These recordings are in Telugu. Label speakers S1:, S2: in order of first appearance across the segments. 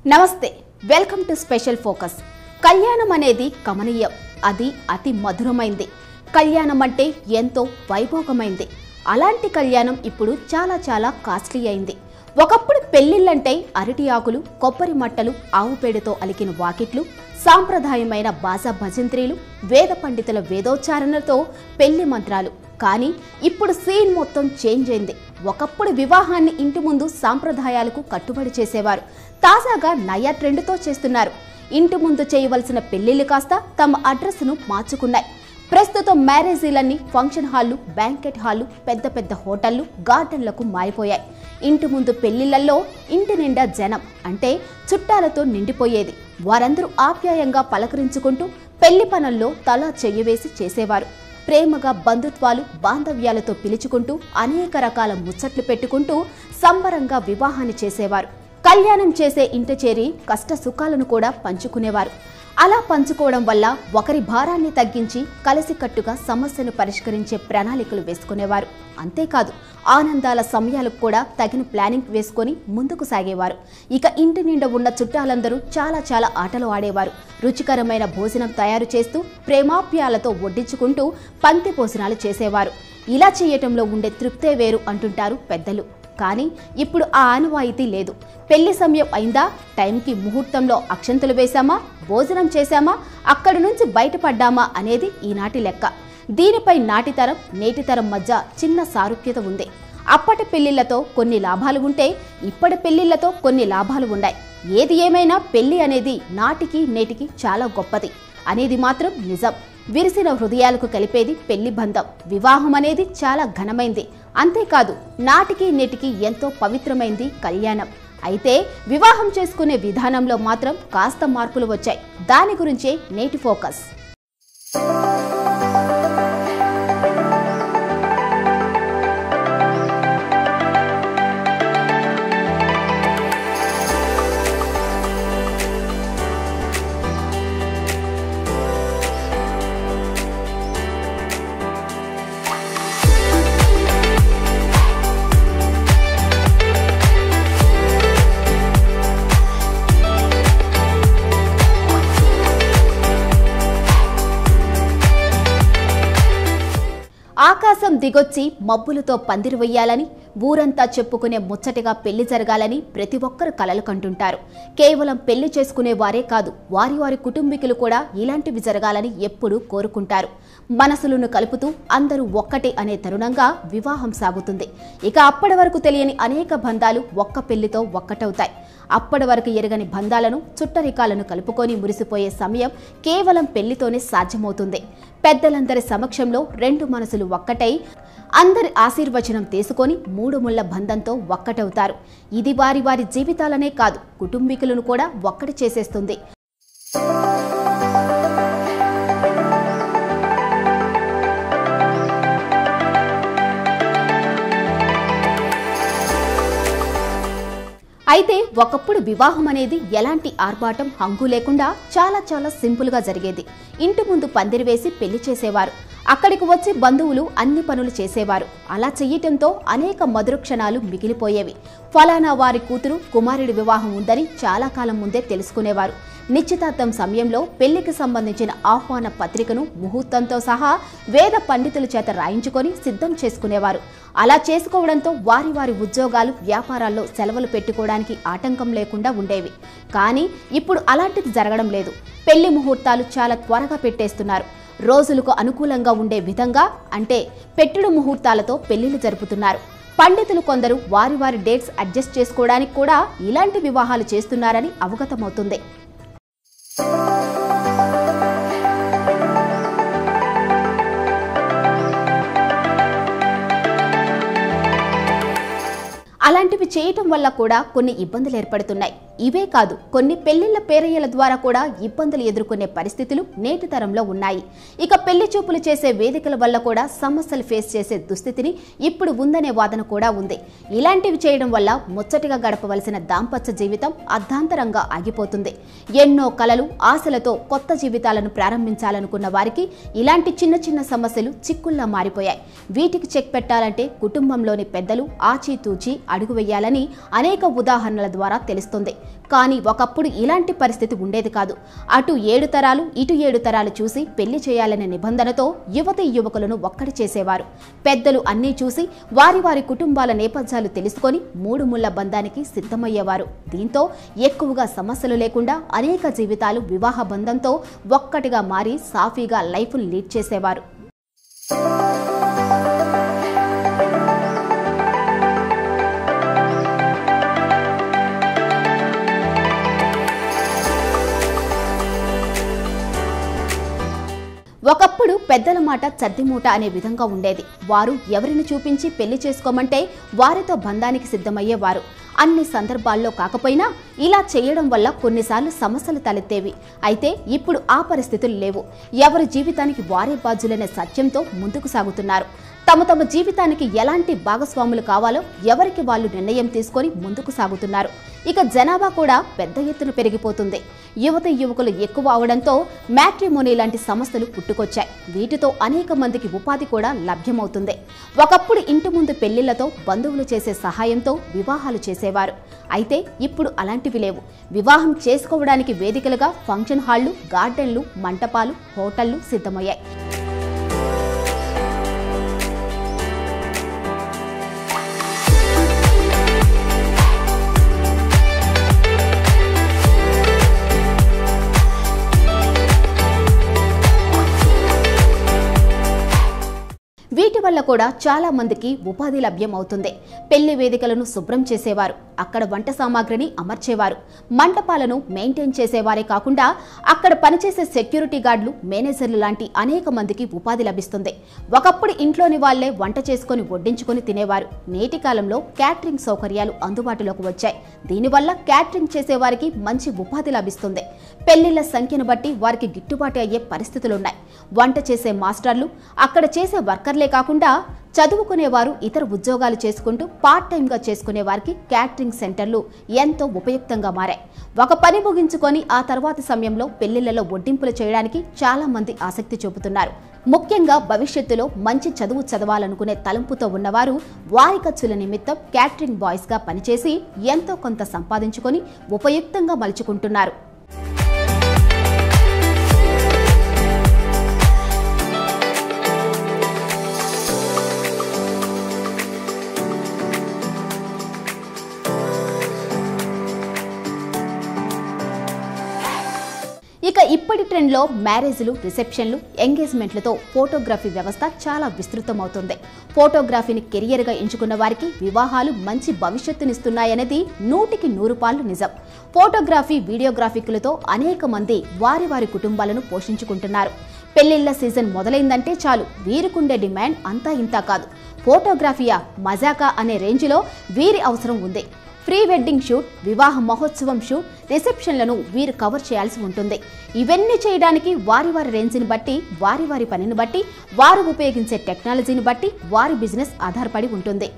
S1: నమస్తే వెల్కమ్ టు స్పెషల్ ఫోకస్ కళ్యాణం అనేది కమనీయం అది అతి మధురమైంది కళ్యాణం అంటే ఎంతో వైభోగమైంది అలాంటి కళ్యాణం ఇప్పుడు చాలా చాలా కాస్ట్లీ అయింది ఒకప్పుడు పెళ్లిళ్ళంటే అరటి ఆకులు కొబ్బరి మట్టలు ఆవు పేడతో అలికిన వాకిట్లు సాంప్రదాయమైన బాజా భజంత్రీలు వేద పండితుల వేదోచ్చారణలతో పెళ్లి మంత్రాలు కానీ ఇప్పుడు సీన్ మొత్తం చేంజ్ అయింది ఒకప్పుడు వివాహాన్ని ఇంటి ముందు సాంప్రదాయాలకు కట్టుబడి చేసేవారు తాజాగా నయా ట్రెండ్తో చేస్తున్నారు ఇంటి ముందు చేయవలసిన పెళ్లిళ్లు కాస్త తమ అడ్రస్ను మార్చుకున్నాయి ప్రస్తుతం మ్యారేజీలన్నీ ఫంక్షన్ హాళ్లు బ్యాంకెట్ హాళ్లు పెద్ద పెద్ద హోటళ్లు గార్డెన్లకు మారిపోయాయి ఇంటి ముందు పెళ్లిళ్లలో ఇంటి నిండా జనం అంటే చుట్టాలతో నిండిపోయేది వారందరూ ఆప్యాయంగా పలకరించుకుంటూ పెళ్లి పనుల్లో తల చెయ్యవేసి చేసేవారు ప్రేమగా బంధుత్వాలు బాంధవ్యాలతో పిలుచుకుంటూ అనేక రకాల ముచ్చట్లు పెట్టుకుంటూ సంబరంగా వివాహాన్ని చేసేవారు కళ్యాణం చేసే ఇంట చేరి కష్ట సుఖాలను కూడా పంచుకునేవారు అలా పంచుకోవడం వల్ల ఒకరి భారాన్ని తగ్గించి కలిసికట్టుగా సమస్యను పరిష్కరించే ప్రణాళికలు వేసుకునేవారు అంతేకాదు ఆనందాల సమయాలకు కూడా తగిన ప్లానింగ్ వేసుకొని ముందుకు సాగేవారు ఇక ఇంటి నిండా ఉన్న చుట్టాలందరూ చాలా చాలా ఆటలు ఆడేవారు రుచికరమైన భోజనం తయారు చేస్తూ ప్రేమాప్యాలతో వడ్డించుకుంటూ పంక్తి భోజనాలు చేసేవారు ఇలా చేయటంలో ఉండే తృప్తే వేరు అంటుంటారు పెద్దలు కానీ ఇప్పుడు ఆ ఆనవాయితీ లేదు పెళ్లి సమయం అయిందా టైంకి ముహూర్తంలో అక్షంతలు వేశామా భోజనం చేశామా అక్కడి నుంచి బయటపడ్డామా అనేది ఈనాటి లెక్క దీనిపై నాటితరం నేటితరం మధ్య చిన్న సారూప్యత ఉంది అప్పటి పెళ్లిళ్లతో కొన్ని లాభాలు ఉంటే ఇప్పటి పెళ్లిళ్లతో కొన్ని లాభాలు ఉన్నాయి ఏది ఏమైనా పెళ్లి అనేది నాటికి నేటికి చాలా గొప్పది అనేది మాత్రం నిజం విరిసిన హృదయాలకు కలిపేది పెళ్లి బంధం వివాహం అనేది చాలా ఘనమైంది అంతేకాదు నాటికి నేటికి ఎంతో పవిత్రమైంది కళ్యాణం అయితే వివాహం చేసుకునే విధానంలో మాత్రం కాస్త మార్పులు వచ్చాయి దాని గురించే నేటి ఫోకస్ ఆకాశం దిగొచ్చి మబ్బులతో పందిరి వెయ్యాలని ఊరంతా చెప్పుకునే ముచ్చటగా పెళ్లి జరగాలని ప్రతి ఒక్కరు కలలు కంటుంటారు కేవలం పెళ్లి చేసుకునే వారే కాదు వారి వారి కుటుంబీకులు కూడా ఇలాంటివి జరగాలని ఎప్పుడూ కోరుకుంటారు మనసులను కలుపుతూ అందరూ ఒక్కటే అనే తరుణంగా వివాహం సాగుతుంది ఇక అప్పటి వరకు తెలియని అనేక బంధాలు ఒక్క పెళ్లితో ఒక్కటవుతాయి అప్పటి వరకు ఎరగని బంధాలను చుట్టరికాలను కలుపుకొని మురిసిపోయే సమయం కేవలం పెళ్లితోనే సాధ్యమవుతుంది పెద్దలందరి సమక్షంలో రెండు మనసులు ఒక్కటై అందరి ఆశీర్వచనం తీసుకొని మూడు ముళ్ల బంధంతో ఒక్కటవుతారు ఇది వారి వారి జీవితాలనే కాదు కుటుంబీకులను కూడా ఒక్కటి చేసేస్తుంది అయితే ఒకప్పుడు వివాహం అనేది ఎలాంటి ఆర్భాటం హంగు లేకుండా చాలా చాలా సింపుల్గా జరిగేది ఇంటి ముందు పందిరి వేసి పెళ్లి చేసేవారు అక్కడికి వచ్చే బంధువులు అన్ని పనులు చేసేవారు అలా చెయ్యటంతో అనేక మధుర క్షణాలు మిగిలిపోయేవి ఫలానా వారి కూతురు కుమారుడి వివాహం ఉందని చాలా కాలం ముందే తెలుసుకునేవారు నిశ్చితార్థం సమయంలో పెళ్లికి సంబంధించిన ఆహ్వాన పత్రికను ముహూర్తంతో సహా వేద పండితుల చేత రాయించుకొని సిద్ధం చేసుకునేవారు అలా చేసుకోవడంతో వారి వారి ఉద్యోగాలు వ్యాపారాల్లో సెలవులు పెట్టుకోవడానికి ఆటంకం లేకుండా ఉండేవి కానీ ఇప్పుడు అలాంటిది జరగడం లేదు పెళ్లి ముహూర్తాలు చాలా త్వరగా పెట్టేస్తున్నారు రోజులకు అనుకూలంగా ఉండే విధంగా అంటే పెట్టుడు ముహూర్తాలతో పెళ్లిళ్లు జరుపుతున్నారు పండితులు కొందరు వారి వారి డేట్స్ అడ్జస్ట్ చేసుకోవడానికి కూడా ఇలాంటి వివాహాలు చేస్తున్నారని అవగతమవుతుంది అలాంటివి చేయటం వల్ల కూడా కొన్ని ఇబ్బందులు ఏర్పడుతున్నాయి ఇవే కాదు కొన్ని పెళ్లిళ్ల పేరయ్యల ద్వారా కూడా ఇబ్బందులు ఎదుర్కొనే పరిస్థితులు నేటి తరంలో ఉన్నాయి ఇక పెళ్లి చూపులు చేసే వేదికల వల్ల కూడా సమస్యలు ఫేస్ చేసే దుస్థితిని ఇప్పుడు ఉందనే వాదన కూడా ఉంది ఇలాంటివి చేయడం వల్ల ముచ్చటిగా గడపవలసిన దాంపత్య జీవితం అర్ధాంతరంగా ఆగిపోతుంది ఎన్నో కలలు ఆశలతో కొత్త జీవితాలను ప్రారంభించాలనుకున్న వారికి ఇలాంటి చిన్న చిన్న సమస్యలు చిక్కుల్లా మారిపోయాయి వీటికి చెక్ పెట్టాలంటే కుటుంబంలోని పెద్దలు ఆచితూచి అడుగు వేయాలని అనేక ఉదాహరణల ద్వారా తెలుస్తుంది కానీ ఒకప్పుడు ఇలాంటి పరిస్థితి ఉండేది కాదు అటు ఏడు తరాలు ఇటు ఏడు తరాలు చూసి పెళ్లి చేయాలనే నిబంధనతో యువతి యువకులను ఒక్కడి చేసేవారు పెద్దలు అన్నీ చూసి వారి వారి కుటుంబాల నేపథ్యాలు తెలుసుకొని మూడు ముళ్ల బంధానికి సిద్ధమయ్యేవారు దీంతో ఎక్కువగా సమస్యలు లేకుండా అనేక జీవితాలు వివాహ బంధంతో ఒక్కటిగా మారి సాఫీగా లైఫ్ను లీడ్ చేసేవారు ఒకప్పుడు పెద్దల మాట చద్దిమూట అనే విధంగా ఉండేది వారు ఎవరిని చూపించి పెళ్లి చేసుకోమంటే వారితో బంధానికి సిద్ధమయ్యేవారు అన్ని సందర్భాల్లో కాకపోయినా ఇలా చేయడం వల్ల కొన్నిసార్లు సమస్యలు తలెత్తేవి అయితే ఇప్పుడు ఆ పరిస్థితులు లేవు ఎవరి జీవితానికి వారే బాధ్యులనే సత్యంతో ముందుకు సాగుతున్నారు తమ తమ జీవితానికి ఎలాంటి భాగస్వాములు కావాలో ఎవరికి వాళ్ళు నిర్ణయం తీసుకొని ముందుకు సాగుతున్నారు ఇక జనాభా కూడా పెద్ద ఎత్తున పెరిగిపోతుంది యువత యువకులు ఎక్కువ అవడంతో మ్యాట్రిమోనీ లాంటి సమస్యలు పుట్టుకొచ్చాయి వీటితో అనేక మందికి ఉపాధి కూడా లభ్యమవుతుంది ఒకప్పుడు ఇంటి ముందు పెళ్లిళ్లతో బంధువులు చేసే సహాయంతో వివాహాలు చేసేవారు అయితే ఇప్పుడు అలాంటివి లేవు వివాహం చేసుకోవడానికి వేదికలుగా ఫంక్షన్ హాళ్లు గార్డెన్లు మంటపాలు హోటళ్లు సిద్ధమయ్యాయి వీటి వల్ల కూడా చాలా మందికి ఉపాధి లభ్యం అవుతుంది పెళ్లి వేదికలను శుభ్రం చేసేవారు అక్కడ వంట సామాగ్రిని అమర్చేవారు మంటపాలను మెయింటైన్ చేసేవారే కాకుండా అక్కడ పనిచేసే సెక్యూరిటీ గార్డులు మేనేజర్లు లాంటి అనేక మందికి ఉపాధి లభిస్తుంది ఒకప్పుడు ఇంట్లోని వాళ్లే వంట చేసుకొని వడ్డించుకొని తినేవారు నేటి కాలంలో క్యాటరింగ్ సౌకర్యాలు అందుబాటులోకి వచ్చాయి దీనివల్ల క్యాటరింగ్ చేసేవారికి మంచి ఉపాధి లభిస్తుంది పెళ్లిళ్ల సంఖ్యను బట్టి వారికి గిట్టుబాటు అయ్యే పరిస్థితులున్నాయి వంట చేసే మాస్టర్లు అక్కడ చేసే వర్కర్లే కాకుండా చదువుకునేవారు ఇతర ఉద్యోగాలు చేసుకుంటూ పార్ట్ టైంగా చేసుకునే వారికి క్యాటరింగ్ సెంటర్లు ఎంతో ఉపయుక్తంగా మారాయి ఒక పని ముగించుకొని ఆ తర్వాతి సమయంలో పెళ్లిళ్లలో వడ్డింపులు చేయడానికి చాలా మంది ఆసక్తి చూపుతున్నారు ముఖ్యంగా భవిష్యత్తులో మంచి చదువు చదవాలనుకునే తలంపుతో ఉన్నవారు వారి ఖర్చుల నిమిత్తం క్యాటరింగ్ బాయ్స్గా పనిచేసి ఎంతో కొంత సంపాదించుకొని ఉపయుక్తంగా మలుచుకుంటున్నారు ఇక ఇప్పటి ట్రెండ్లో మ్యారేజ్లు రిసెప్షన్లు ఎంగేజ్మెంట్లతో ఫోటోగ్రఫీ వ్యవస్థ చాలా విస్తృతమవుతుంది ఫోటోగ్రఫీని కెరియర్గా ఎంచుకున్న వారికి వివాహాలు మంచి భవిష్యత్తునిస్తున్నాయనేది నూటికి నూరు పాళ్ళు నిజం ఫోటోగ్రఫీ వీడియోగ్రాఫిక్లతో అనేక మంది వారి వారి కుటుంబాలను పోషించుకుంటున్నారు పెళ్లిళ్ల సీజన్ మొదలైందంటే చాలు వీరికుండే డిమాండ్ అంతా ఇంతా కాదు ఫోటోగ్రఫీయా మజాకా అనే రేంజ్లో వీరి అవసరం ఉంది ప్రీ వెడ్డింగ్ షూట్ వివాహ మహోత్సవం షూట్ రిసెప్షన్లను వీరు కవర్ చేయాల్సి ఉంటుంది ఇవన్నీ చేయడానికి వారి వారి రేంజ్ని బట్టి వారి వారి పనిని బట్టి వారు ఉపయోగించే టెక్నాలజీని బట్టి వారి బిజినెస్ ఆధారపడి ఉంటుంది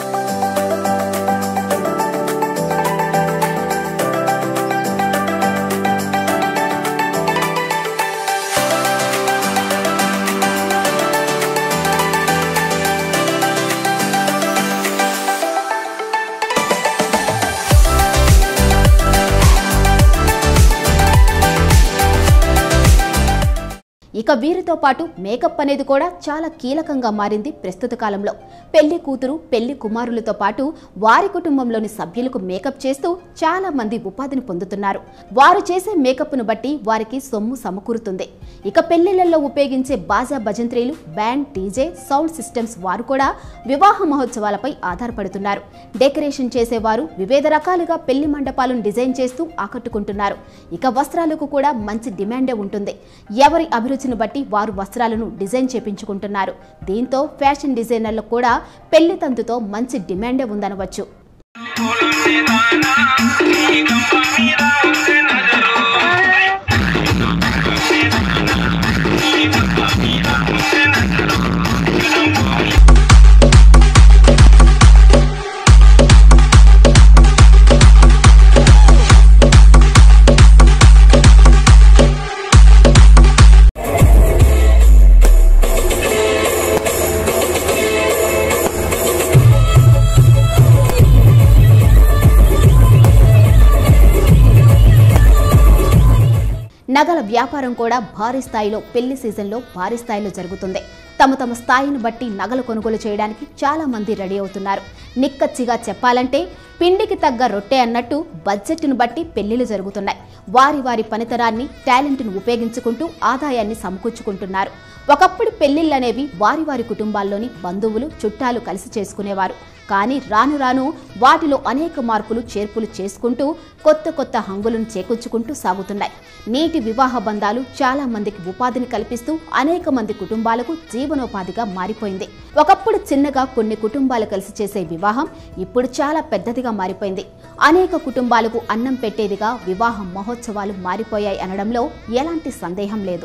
S1: ఇక వీరితో పాటు మేకప్ అనేది కూడా చాలా కీలకంగా మారింది ప్రస్తుత కాలంలో పెళ్లి కూతురు పెళ్లి కుమారులతో పాటు వారి కుటుంబంలోని సభ్యులకు మేకప్ చేస్తూ చాలా మంది ఉపాధిని పొందుతున్నారు వారు చేసే మేకప్ను బట్టి వారికి సొమ్ము సమకూరుతుంది ఇక పెళ్లిళ్లలో ఉపయోగించే బాజా భజంత్రీలు బ్యాండ్ డీజే సౌండ్ సిస్టమ్స్ వారు కూడా వివాహ మహోత్సవాలపై ఆధారపడుతున్నారు డెకరేషన్ చేసేవారు వివిధ రకాలుగా పెళ్లి మండపాలను డిజైన్ చేస్తూ ఆకట్టుకుంటున్నారు ఇక వస్త్రాలకు కూడా మంచి డిమాండే ఉంటుంది ఎవరి అభిరుచిని బట్టి వారు వస్త్రాలను డిజైన్ చేపించుకుంటున్నారు దీంతో ఫ్యాషన్ డిజైనర్లకు కూడా పెళ్లి తంతుతో మంచి డిమాండే ఉందనవచ్చు నగల వ్యాపారం కూడా భారీ స్థాయిలో పెళ్లి సీజన్లో భారీ స్థాయిలో జరుగుతుంది తమ తమ స్థాయిని బట్టి నగలు కొనుగోలు చేయడానికి చాలా మంది రెడీ అవుతున్నారు నిక్కచ్చిగా చెప్పాలంటే పిండికి తగ్గ రొట్టె అన్నట్టు బడ్జెట్ను బట్టి పెళ్లిళ్లు జరుగుతున్నాయి వారి వారి పనితనాన్ని టాలెంట్ను ఉపయోగించుకుంటూ ఆదాయాన్ని సమకూర్చుకుంటున్నారు ఒకప్పుడు పెళ్లిళ్ళనేవి వారి వారి కుటుంబాల్లోని బంధువులు చుట్టాలు కలిసి చేసుకునేవారు కానీ రాను రాను వాటిలో అనేక మార్పులు చేర్పులు చేసుకుంటూ కొత్త కొత్త హంగులను చేకూర్చుకుంటూ సాగుతున్నాయి నేటి వివాహ బంధాలు చాలా మందికి ఉపాధిని కల్పిస్తూ అనేక మంది కుటుంబాలకు జీవనోపాధిగా మారిపోయింది ఒకప్పుడు చిన్నగా కొన్ని కుటుంబాలు కలిసి చేసే వివాహం ఇప్పుడు చాలా పెద్దదిగా మారిపోయింది అనేక కుటుంబాలకు అన్నం పెట్టేదిగా వివాహ మహోత్సవాలు మారిపోయాయి అనడంలో ఎలాంటి సందేహం లేదు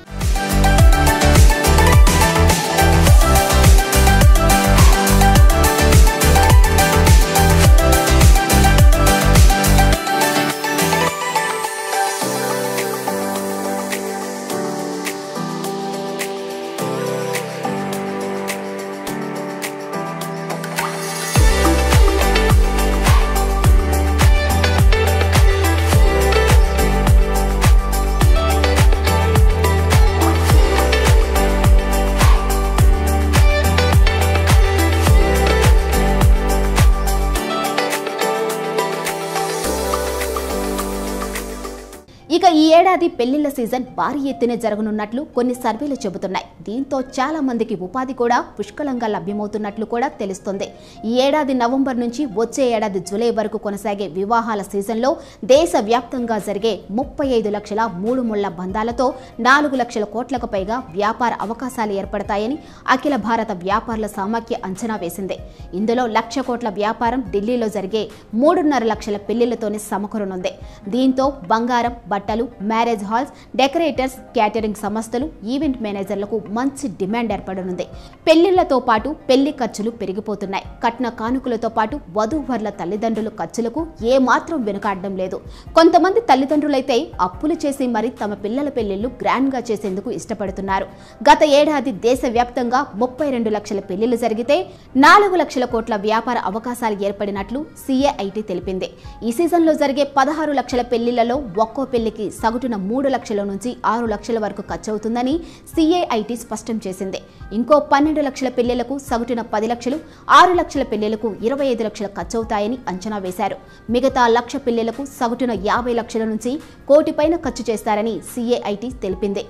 S1: ఇక ఈ ఏడాది పెళ్లిళ్ల సీజన్ భారీ ఎత్తున జరగనున్నట్లు కొన్ని సర్వేలు చెబుతున్నాయి దీంతో చాలా మందికి ఉపాధి కూడా పుష్కలంగా లభ్యమవుతున్నట్లు కూడా తెలుస్తుంది ఈ ఏడాది నవంబర్ నుంచి వచ్చే ఏడాది జూలై వరకు కొనసాగే వివాహాల సీజన్లో దేశవ్యాప్తంగా జరిగే ముప్పై ఐదు లక్షల మూడు ముళ్ల బంధాలతో నాలుగు లక్షల కోట్లకు పైగా వ్యాపార అవకాశాలు ఏర్పడతాయని అఖిల భారత వ్యాపారుల సమాఖ్య అంచనా వేసింది ఇందులో లక్ష కోట్ల వ్యాపారం ఢిల్లీలో జరిగే మూడున్నర లక్షల పెళ్లిళ్లతోనే సమకూరనుంది దీంతో బంగారం బట్టలు మ్యారేజ్ హాల్స్ డెకరేటర్స్ క్యాటరింగ్ సంస్థలు ఈవెంట్ మేనేజర్లకు మంచి డిమాండ్ ఏర్పడనుంది పెళ్లిళ్లతో పాటు పెళ్లి ఖర్చులు పెరిగిపోతున్నాయి కట్న కానుకలతో పాటు వధూవరుల తల్లిదండ్రుల ఖర్చులకు ఏమాత్రం వెనుకాడడం లేదు కొంతమంది తల్లిదండ్రులైతే అప్పులు చేసి మరి తమ పిల్లల పెళ్లిళ్లు గ్రాండ్ గా చేసేందుకు ఇష్టపడుతున్నారు గత ఏడాది దేశవ్యాప్తంగా ముప్పై రెండు లక్షల పెళ్లిళ్లు జరిగితే నాలుగు లక్షల కోట్ల వ్యాపార అవకాశాలు ఏర్పడినట్లు సిఏఐటి తెలిపింది ఈ సీజన్లో జరిగే పదహారు లక్షల పెళ్లిళ్లలో ఒక్కో పెళ్లికి సగటున మూడు లక్షల నుంచి ఆరు లక్షల వరకు ఖర్చవుతుందని సిఐఐటి స్పష్టం చేసింది ఇంకో పన్నెండు లక్షల పెళ్లిళ్లకు సగటున పది లక్షలు ఆరు లక్షల పెళ్లిళ్లకు ఇరవై ఐదు లక్షల ఖర్చవుతాయని అంచనా వేశారు మిగతా లక్ష పెళ్లిళ్లకు సగటున యాభై లక్షల నుంచి కోటి పైన ఖర్చు చేస్తారని సిఐఐటి తెలిపింది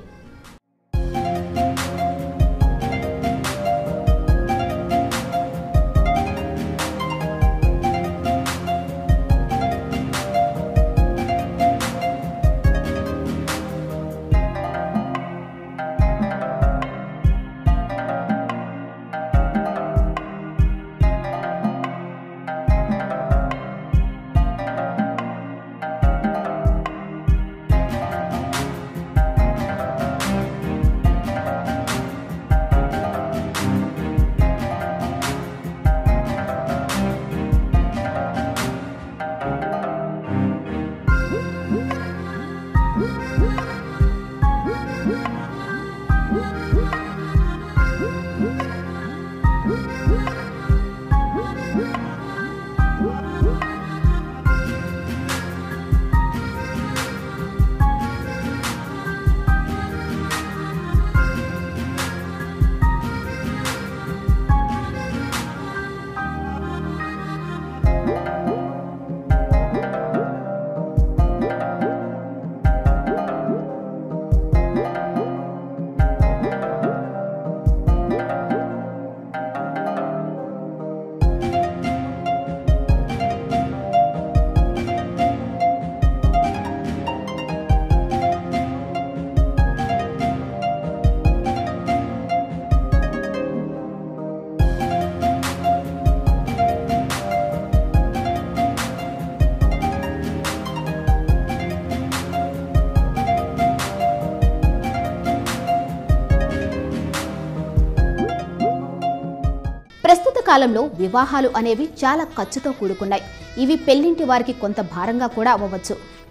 S1: ప్రస్తుత కాలంలో వివాహాలు అనేవి చాలా ఖర్చుతో కూడుకున్నాయి ఇవి పెళ్లింటి వారికి కొంత భారంగా కూడా అవ్వవచ్చు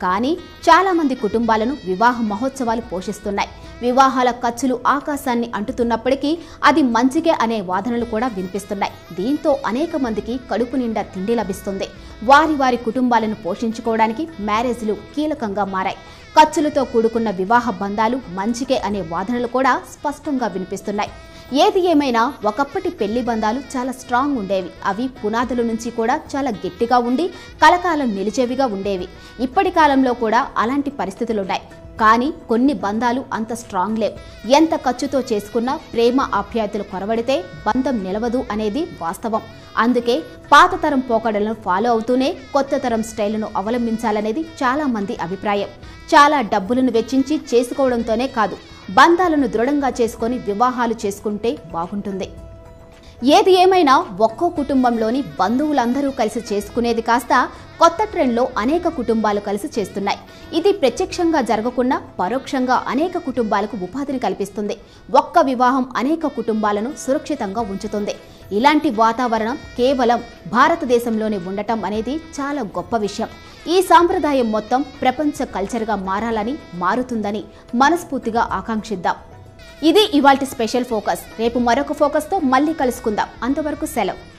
S1: కానీ చాలామంది కుటుంబాలను వివాహ మహోత్సవాలు పోషిస్తున్నాయి వివాహాల ఖర్చులు ఆకాశాన్ని అంటుతున్నప్పటికీ అది మంచిగే అనే వాదనలు కూడా వినిపిస్తున్నాయి దీంతో అనేక మందికి కడుపు నిండా తిండి లభిస్తుంది వారి వారి కుటుంబాలను పోషించుకోవడానికి మ్యారేజ్లు కీలకంగా మారాయి ఖర్చులతో కూడుకున్న వివాహ బంధాలు మంచికే అనే వాదనలు కూడా స్పష్టంగా వినిపిస్తున్నాయి ఏది ఏమైనా ఒకప్పటి పెళ్లి బంధాలు చాలా స్ట్రాంగ్ ఉండేవి అవి పునాదుల నుంచి కూడా చాలా గట్టిగా ఉండి కలకాలం నిలిచేవిగా ఉండేవి ఇప్పటి కాలంలో కూడా అలాంటి పరిస్థితులున్నాయి కానీ కొన్ని బంధాలు అంత స్ట్రాంగ్ లేవు ఎంత ఖర్చుతో చేసుకున్నా ప్రేమ ఆప్యాయతలు కొరవడితే బంధం నిలవదు అనేది వాస్తవం అందుకే పాత తరం పోకడలను ఫాలో అవుతూనే కొత్త తరం స్టైల్ను అవలంబించాలనేది చాలా మంది అభిప్రాయం చాలా డబ్బులను వెచ్చించి చేసుకోవడంతోనే కాదు బంధాలను దృఢంగా చేసుకొని వివాహాలు చేసుకుంటే బాగుంటుంది ఏది ఏమైనా ఒక్కో కుటుంబంలోని బంధువులందరూ కలిసి చేసుకునేది కాస్త కొత్త ట్రెండ్లో అనేక కుటుంబాలు కలిసి చేస్తున్నాయి ఇది ప్రత్యక్షంగా జరగకుండా పరోక్షంగా అనేక కుటుంబాలకు ఉపాధిని కల్పిస్తుంది ఒక్క వివాహం అనేక కుటుంబాలను సురక్షితంగా ఉంచుతుంది ఇలాంటి వాతావరణం కేవలం భారతదేశంలోనే ఉండటం అనేది చాలా గొప్ప విషయం ఈ సాంప్రదాయం మొత్తం ప్రపంచ కల్చర్గా మారాలని మారుతుందని మనస్ఫూర్తిగా ఆకాంక్షిద్దాం ఇది ఇవాల్టి స్పెషల్ ఫోకస్ రేపు మరొక ఫోకస్తో మళ్ళీ కలుసుకుందాం అంతవరకు సెలవు